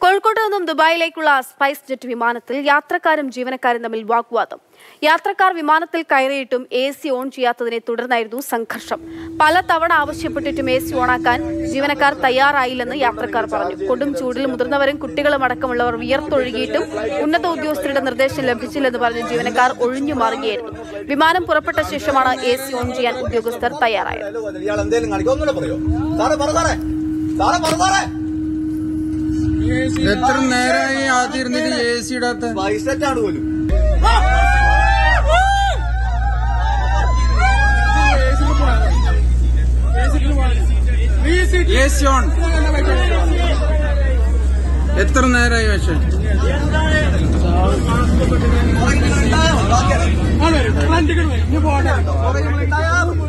കോഴിക്കോട്ട് നിന്നും ദുബായിലേക്കുള്ള spice jet വിമാനത്തിൽ യാത്രക്കാരും ജീവനക്കാരും തമ്മിൽ വാഗ്വാദം യാത്രക്കാർ വിമാനത്തിൽ കയറിയിട്ടും എ സി ഓൺ ചെയ്യാത്തതിനെ തുടർന്നായിരുന്നു സംഘർഷം പല തവണ ആവശ്യപ്പെട്ടിട്ടും എ സി ഓണാക്കാൻ ജീവനക്കാർ തയ്യാറായില്ലെന്ന് യാത്രക്കാർ പറഞ്ഞു കൊടും ചൂടിൽ മുതിർന്നവരും കുട്ടികളും അടക്കമുള്ളവർ വിയർത്തൊഴുകിയിട്ടും ഉന്നത ഉദ്യോഗസ്ഥരുടെ നിർദ്ദേശം ലഭിച്ചില്ലെന്ന് പറഞ്ഞ് ജീവനക്കാർ ഒഴിഞ്ഞു മാറുകയായിരുന്നു വിമാനം പുറപ്പെട്ട ശേഷമാണ് എ സി ഓൺ ചെയ്യാൻ ഉദ്യോഗസ്ഥർ തയ്യാറായത് ഇയാൾ എന്തേലും കാണിക്കും ഒന്നുകൂടെ പറയോ സാറേ പറ സാറേ സാറേ പറ സാറേ എത്ര നേരമായി ആദ്യം ഇരുന്നിട്ട് എ സി ഇടാത്ത വൈസെറ്റാണ് പോലും എ സി ഓൺ എത്ര നേരമായി പക്ഷെ ഉണ്ടായാ